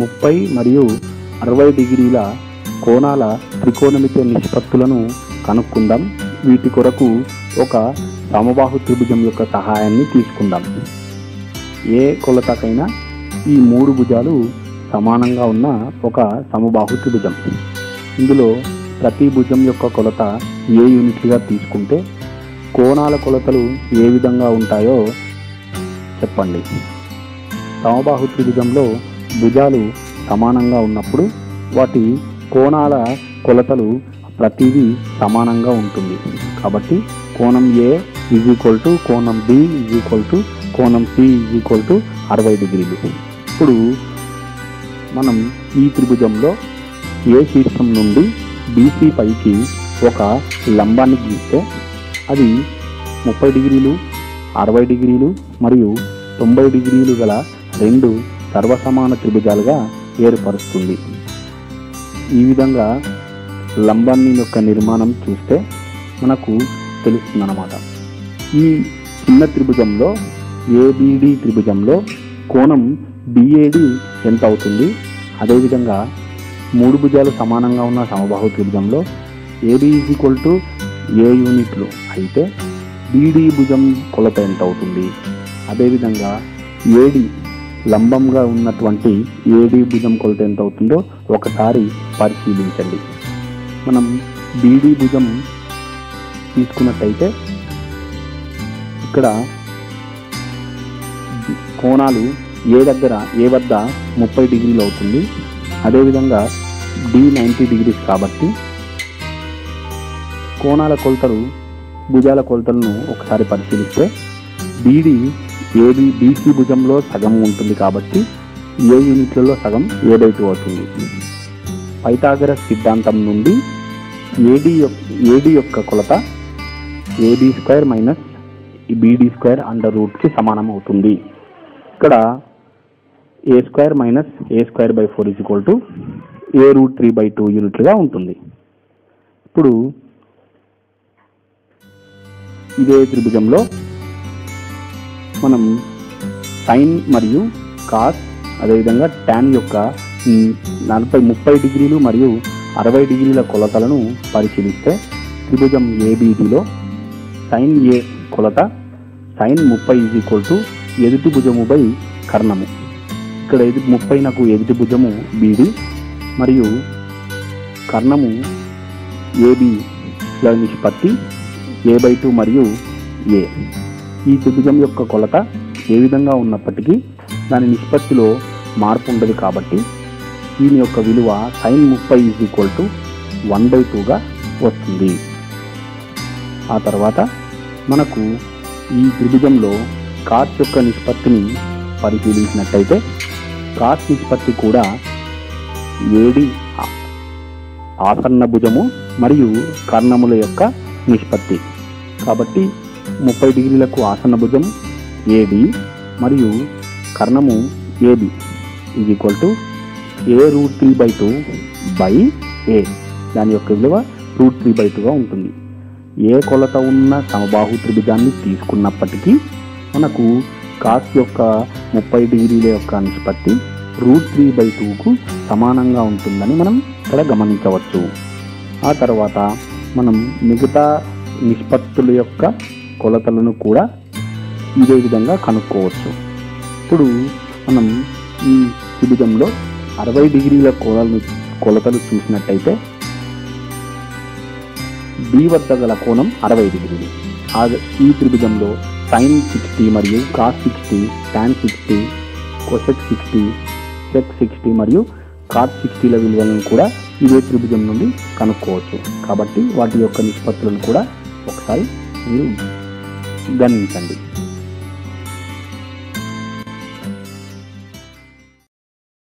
ముప్పై మరియు అరవై డిగ్రీల కోణాల త్రికోణమితి నిష్పత్తులను కనుక్కుందాం వీటి కొరకు ఒక సమబాహు త్రిభుజం యొక్క సహాయాన్ని తీసుకుందాం ఏ కొలతకైనా ఈ మూడు భుజాలు సమానంగా ఉన్న ఒక సమబాహు త్రిభుజం ఇందులో ప్రతి భుజం యొక్క కొలత ఏ యూనిట్లుగా తీసుకుంటే కోణాల కొలతలు ఏ విధంగా ఉంటాయో చెప్పండి సమబాహు త్రిభుజంలో భుజాలు సమానంగా ఉన్నప్పుడు వాటి కోణాల కొలతలు ప్రతిదీ సమానంగా ఉంటుంది కాబట్టి కోణం ఏ ఈజ్ ఈక్వల్ టు కోణం బి ఈజ్ ఈక్వల్ టు కోణం సి ఈజ్ ఈక్వల్ టు అరవై డిగ్రీలు ఇప్పుడు మనం ఈ త్రిభుజంలో ఏ శీర్షం నుండి బీసీ పైకి ఒక లంబాన్ని గీస్తే అది ముప్పై డిగ్రీలు అరవై డిగ్రీలు మరియు తొంభై డిగ్రీలు గల రెండు సర్వసమాన త్రిభుజాలుగా ఏర్పరుస్తుంది ఈ విధంగా లంబాన్ని యొక్క నిర్మాణం చూస్తే మనకు తెలుస్తుందన్నమాట ఈ చిన్న త్రిభుజంలో ఏబిడి త్రిభుజంలో కోణం బిఏడి ఎంత అవుతుంది అదేవిధంగా మూడు భుజాలు సమానంగా ఉన్న సమబాహు త్రిభుజంలో AB is equal to A యూనిట్లు అయితే బీడి భుజం కొలత ఎంత అవుతుంది అదేవిధంగా ఏడి లంబంగా ఉన్నటువంటి ఏడి భుజం కొలత ఎంత అవుతుందో ఒకసారి పరిశీలించండి మనం బీడి భుజం తీసుకున్నట్టయితే ఇక్కడ కోణాలు ఏ దగ్గర ఏ వద్ద ముప్పై డిగ్రీలు అవుతుంది అదేవిధంగా డి నైంటీ డిగ్రీస్ కాబట్టి కోణాల కొలతలు భుజాల కొలతలను ఒకసారి పరిశీలిస్తే బీడి ఏబి బీసీ భుజంలో సగం ఉంటుంది కాబట్టి ఏ యూనిట్లలో సగం ఏ బై టూ అవుతుంది పైథాగరస్ సిద్ధాంతం నుండి ఏడి ఏడి యొక్క కొలత AB square minus BD square under రూట్కి సమానం అవుతుంది ఇక్కడ A square minus A square by four is equal to A root three by two యూనిట్లుగా ఉంటుంది ఇప్పుడు ఇదే త్రిభుజంలో మనం సైన్ మరియు కాస్ అదేవిధంగా ట్యాన్ యొక్క మ్, నలభై ముప్పై డిగ్రీలు మరియు అరవై డిగ్రీల కొలతలను పరిశీలిస్తే త్రిభుజం ఏబిడిలో సైన్ ఏ కొలత సైన్ ముప్పై ఈజ్ ఈక్వల్ టు ఎదుటి భుజము బై కర్ణము ఇక్కడ ఎదు ముప్పై నాకు ఎదుటి భుజము బీడి మరియు కర్ణము ఏబి నిష్పత్తి ఏ బై టూ మరియు ఏ ఈ త్రిభుజం యొక్క కొలత ఏ విధంగా ఉన్నప్పటికీ దాని నిష్పత్తిలో మార్పు ఉండదు కాబట్టి దీని యొక్క విలువ సైన్ ముప్పై is equal to one by టూగా వస్తుంది ఆ తర్వాత మనకు ఈ త్రిభుజంలో కాస్ యొక్క నిష్పత్తిని పరిశీలించినట్టయితే కాస్ నిష్పత్తి కూడా ఏడి ఆ- ఆసన్న భుజము మరియు కర్ణముల యొక్క నిష్పత్తి కాబట్టి ముప్పై డిగ్రీలకు ఆసన్న భుజం ఏడి మరియు కర్ణము AB is equal to A root three by two by A దాని యొక్క విలువ రూట్ త్రీ బై టూగా ఉంటుంది ఏ కొలత ఉన్న సమబాహు త్రిభుజాన్ని తీసుకున్నప్పటికీ మనకు కాస్ యొక్క ముప్పై డిగ్రీల యొక్క నిష్పత్తి రూట్ త్రీ బై టూకు సమానంగా ఉంటుందని మనం ఇక్కడ గమనించవచ్చు ఆ తర్వాత మనం మిగతా నిష్పత్తుల యొక్క కొలతలను కూడా ఇదే విధంగా కనుక్కోవచ్చు ఇప్పుడు మనం ఈ త్రిభుజంలో అరవై డిగ్రీల కోణాలను కొలతలు చూసినట్టయితే బి వద్ద గల కోణం అరవై డిగ్రీలు ఆ ఈ త్రిభుజంలో సైన్ సిక్స్టీ మరియు cos sixty tan sixty cosec sixty sec sixty మరియు కాట్ సిక్స్టీల విలువలను కూడా ఇదే త్రిభుజం నుండి కనుక్కోవచ్చు కాబట్టి వాటి యొక్క నిష్పత్తులను కూడా ఒకసారి మీరు గమనించండి